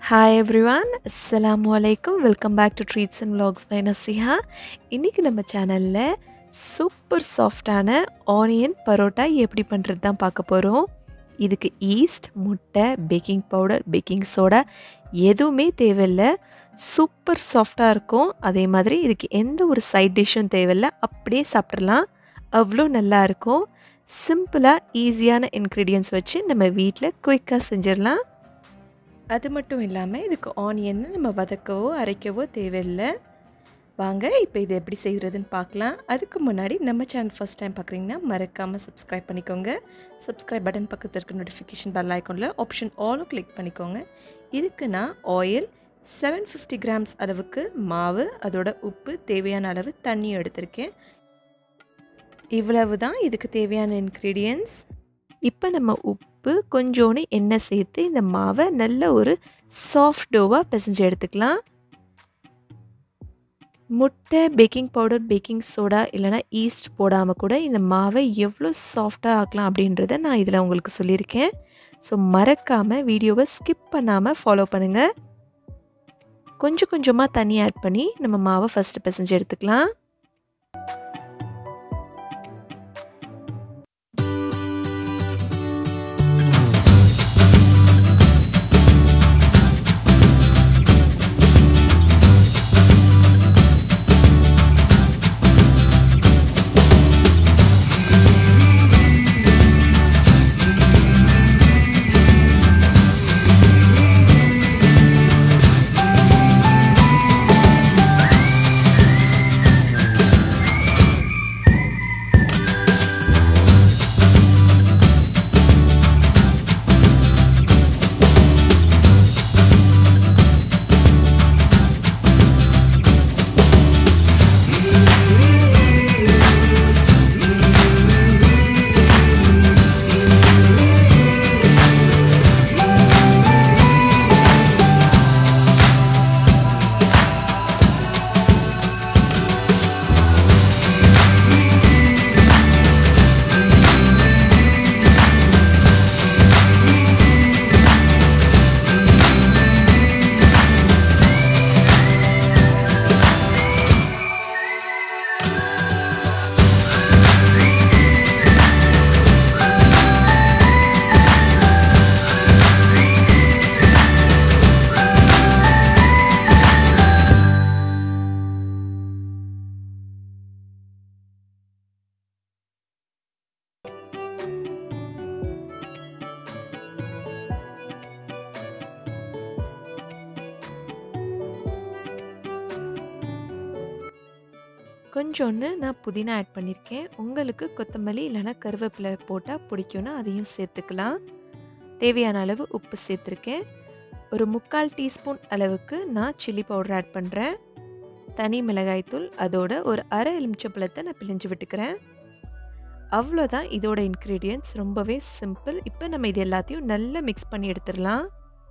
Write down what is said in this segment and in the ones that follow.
hi everyone அஸ்ஸலாமு அலைக்கும் welcome back to treats and vlogs by Nasiha இன்றைக்கி நம்ம சேனலில் சூப்பர் சாஃப்டான ஆனியன் பரோட்டா எப்படி பண்ணுறது தான் பார்க்க போகிறோம் இதுக்கு ஈஸ்ட் முட்டை பேக்கிங் பவுடர் பேக்கிங் சோடா எதுவுமே தேவையில்லை சூப்பர் சாஃப்டாக இருக்கும் அதே மாதிரி இதுக்கு எந்த ஒரு சைட் டிஷ்ஷும் தேவையில்லை அப்படியே சாப்பிட்றலாம் அவ்வளோ நல்லா இருக்கும் சிம்பிளாக ஈஸியான இன்க்ரீடியன்ஸ் வச்சு நம்ம வீட்டில் குயிக்காக செஞ்சிடலாம் அது மட்டும் இல்லாமல் இதுக்கு ஆனியனை நம்ம வதக்கவோ அரைக்கவோ தேவையில்லை வாங்க இப்போ இது எப்படி செய்கிறதுன்னு பார்க்கலாம் அதுக்கு முன்னாடி நம்ம சேனல் ஃபஸ்ட் டைம் பார்க்குறீங்கன்னா மறக்காமல் சப்ஸ்கிரைப் பண்ணிக்கோங்க சப்ஸ்கிரைப் பட்டன் பக்கத்தில் இருக்க நோட்டிஃபிகேஷன் பெல் ஐக்கானில் ஆப்ஷன் ஆலும் கிளிக் பண்ணிக்கோங்க இதுக்கு நான் ஆயில் செவன் ஃபிஃப்டி கிராம்ஸ் அளவுக்கு மாவு அதோட உப்பு தேவையான அளவு தண்ணி எடுத்திருக்கேன் இவ்வளவு தான் இதுக்கு தேவையான இன்க்ரீடியன்ஸ் இப்போ நம்ம உப்பு கொஞ்சோண்டு எண்ணெய் சேர்த்து இந்த மாவை நல்ல ஒரு சாஃப்ட் டோவாக பிசைஞ்சு எடுத்துக்கலாம் முட்டை பேக்கிங் பவுடர் பேக்கிங் சோடா இல்லைனா ஈஸ்ட் போடாமல் கூட இந்த மாவை எவ்வளோ சாஃப்டாக ஆக்கலாம் அப்படின்றத நான் இதில் உங்களுக்கு சொல்லியிருக்கேன் ஸோ மறக்காமல் வீடியோவை ஸ்கிப் பண்ணாமல் ஃபாலோ பண்ணுங்கள் கொஞ்சம் கொஞ்சமாக தண்ணி ஆட் பண்ணி நம்ம மாவை ஃபஸ்ட்டு பிசைஞ்சு எடுத்துக்கலாம் கொஞ்சோன்னு நான் புதினா ஆட் பண்ணியிருக்கேன் உங்களுக்கு கொத்தமல்லி இல்லைனா கருவேப்பிலை போட்டால் பிடிக்கும்னா அதையும் சேர்த்துக்கலாம் தேவையான அளவு உப்பு சேர்த்துருக்கேன் ஒரு முக்கால் டீஸ்பூன் அளவுக்கு நான் சில்லி பவுடர் ஆட் பண்ணுறேன் தனி மிளகாய்த்தூள் அதோட ஒரு அரை எலுமிச்சப்பழத்தை நான் பிழிஞ்சு விட்டுக்கிறேன் அவ்வளோதான் இதோட இன்க்ரீடியன்ட்ஸ் ரொம்பவே சிம்பிள் இப்போ நம்ம இது எல்லாத்தையும் நல்லா மிக்ஸ் பண்ணி எடுத்துடலாம்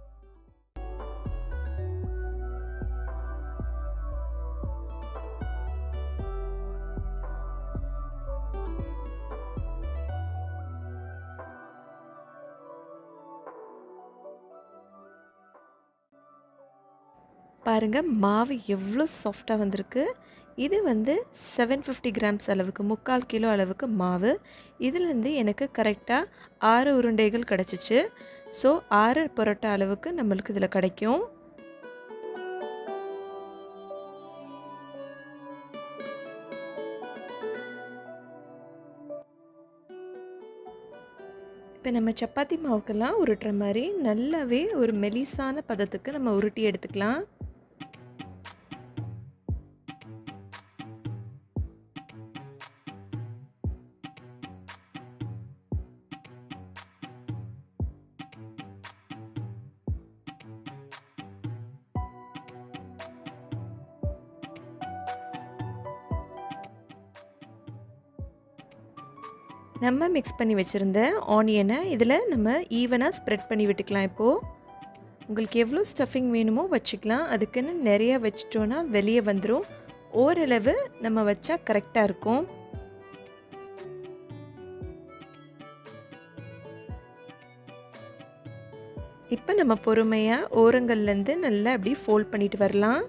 பாருங்கள் மாவு எவ்வளோ சாஃப்டாக வந்திருக்கு இது வந்து செவன் ஃபிஃப்டி கிராம்ஸ் அளவுக்கு முக்கால் கிலோ அளவுக்கு மாவு இதுலேருந்து எனக்கு கரெக்டாக ஆறு உருண்டைகள் கிடச்சிச்சு ஸோ ஆறு பரோட்டா அளவுக்கு நம்மளுக்கு இதில் கிடைக்கும் இப்போ நம்ம சப்பாத்தி மாவுக்கெல்லாம் உருட்டுற மாதிரி நல்லாவே ஒரு மெலிசான பதத்துக்கு நம்ம உருட்டி எடுத்துக்கலாம் நம்ம மிக்ஸ் பண்ணி வச்சுருந்த ஆனியனை இதில் நம்ம ஈவனாக ஸ்ப்ரெட் பண்ணி விட்டுக்கலாம் இப்போது உங்களுக்கு எவ்வளோ ஸ்டஃபிங் வேணுமோ வச்சுக்கலாம் அதுக்குன்னு நிறைய வச்சிட்டோன்னா வெளியே வந்துடும் ஓரளவு நம்ம வச்சா கரெக்டாக இருக்கும் இப்போ நம்ம பொறுமையாக ஓரங்கள்லேருந்து நல்லா அப்படி ஃபோல்ட் பண்ணிட்டு வரலாம்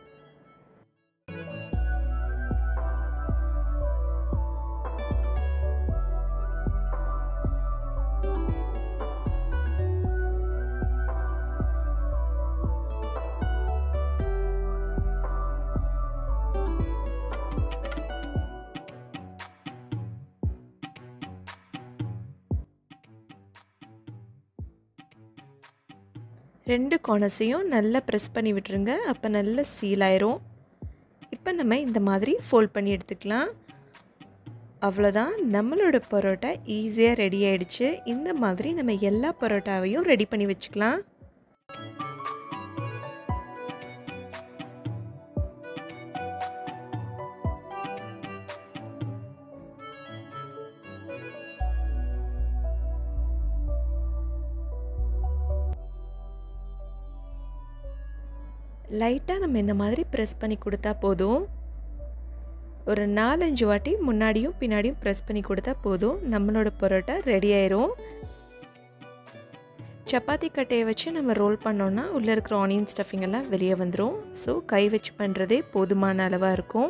ரெண்டு கார்னர்ஸையும் நல்லா ப்ரெஸ் பண்ணி விட்டுருங்க அப்போ நல்லா சீல் ஆயிரும் இப்போ நம்ம இந்த மாதிரி ஃபோல்ட் பண்ணி எடுத்துக்கலாம் அவ்வளோதான் நம்மளோட பரோட்டா ஈஸியாக ரெடி ஆயிடுச்சு இந்த மாதிரி நம்ம எல்லா பரோட்டாவையும் ரெடி பண்ணி வச்சுக்கலாம் லைட்டாக நம்ம இந்த மாதிரி ப்ரெஸ் பண்ணி கொடுத்தா போதும் ஒரு நாலஞ்சு வாட்டி முன்னாடியும் பின்னாடியும் ப்ரெஸ் பண்ணி கொடுத்தா போதும் நம்மளோட பரோட்டா ரெடி ஆயிரும் சப்பாத்தி கட்டையை வச்சு நம்ம ரோல் பண்ணோன்னா உள்ளே இருக்கிற ஆனியன் ஸ்டஃபிங் எல்லாம் வெளியே வந்துடும் ஸோ கை வச்சு பண்ணுறதே போதுமான அளவாக இருக்கும்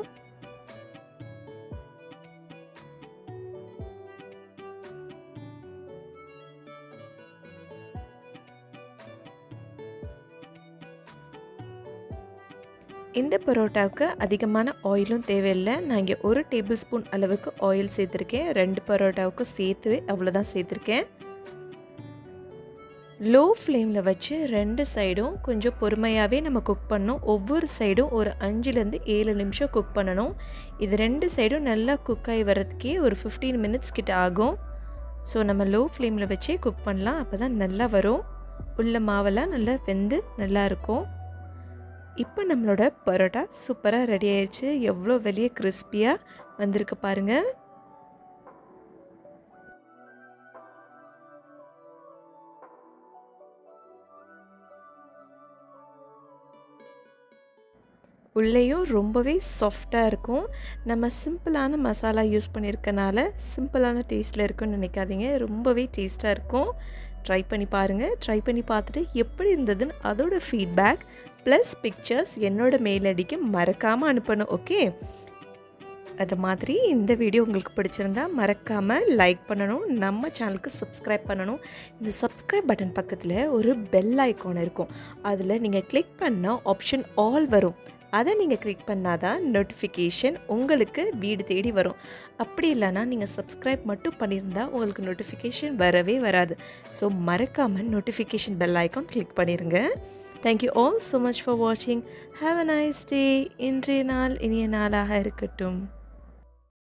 இந்த பரோட்டாவுக்கு அதிகமான ஆயிலும் தேவையில்லை நான் இங்கே ஒரு டேபிள் ஸ்பூன் அளவுக்கு ஆயில் சேர்த்துருக்கேன் ரெண்டு பரோட்டாவுக்கு சேர்த்துவே அவ்வளோதான் சேர்த்துருக்கேன் லோ ஃப்ளேமில் வச்சு ரெண்டு சைடும் கொஞ்சம் பொறுமையாகவே நம்ம குக் பண்ணணும் ஒவ்வொரு சைடும் ஒரு அஞ்சுலேருந்து ஏழு நிமிஷம் குக் பண்ணணும் இது ரெண்டு சைடும் நல்லா குக் ஆகி வர்றதுக்கே ஒரு ஃபிஃப்டீன் மினிட்ஸ் கிட்ட ஆகும் ஸோ நம்ம லோ ஃப்ளேமில் வச்சே குக் பண்ணலாம் அப்போ தான் நல்லா வரும் உள்ள மாவெல்லாம் நல்லா வெந்து நல்லாயிருக்கும் இப்போ நம்மளோட பரோட்டா சூப்பராக ரெடி ஆயிடுச்சு எவ்வளோ வெளியே கிறிஸ்பியாக வந்திருக்கு பாருங்கள் உள்ளேயும் ரொம்பவே சாஃப்டாக இருக்கும் நம்ம சிம்பிளான மசாலா யூஸ் பண்ணியிருக்கனால சிம்பிளான டேஸ்ட்டில் இருக்குன்னு நினைக்காதீங்க ரொம்பவே டேஸ்ட்டாக இருக்கும் ட்ரை பண்ணி பாருங்கள் ட்ரை பண்ணி பார்த்துட்டு எப்படி இருந்ததுன்னு அதோட ஃபீட்பேக் ப்ளஸ் பிக்சர்ஸ் என்னோட மெயில் ஐடிக்கு மறக்காமல் அனுப்பணும் ஓகே அது மாதிரி இந்த வீடியோ உங்களுக்கு பிடிச்சிருந்தா மறக்காமல் லைக் பண்ணணும் நம்ம சேனலுக்கு சப்ஸ்கிரைப் பண்ணணும் இந்த சப்ஸ்கிரைப் பட்டன் பக்கத்தில் ஒரு பெல் ஐக்கான் இருக்கும் அதில் நீங்கள் கிளிக் பண்ணால் ஆப்ஷன் ஆல் வரும் அதை நீங்கள் கிளிக் பண்ணால் தான் நோட்டிஃபிகேஷன் உங்களுக்கு வீடு தேடி வரும் அப்படி இல்லைனா நீங்கள் சப்ஸ்கிரைப் மட்டும் பண்ணியிருந்தால் உங்களுக்கு நோட்டிஃபிகேஷன் வரவே வராது ஸோ மறக்காமல் நோட்டிஃபிகேஷன் பெல் ஐக்கான் கிளிக் பண்ணிடுங்க thank you all so much for வாட்சிங் ஹாவ் அ நைஸ் டே இன்றைய நாள் இனிய நாளாக இருக்கட்டும்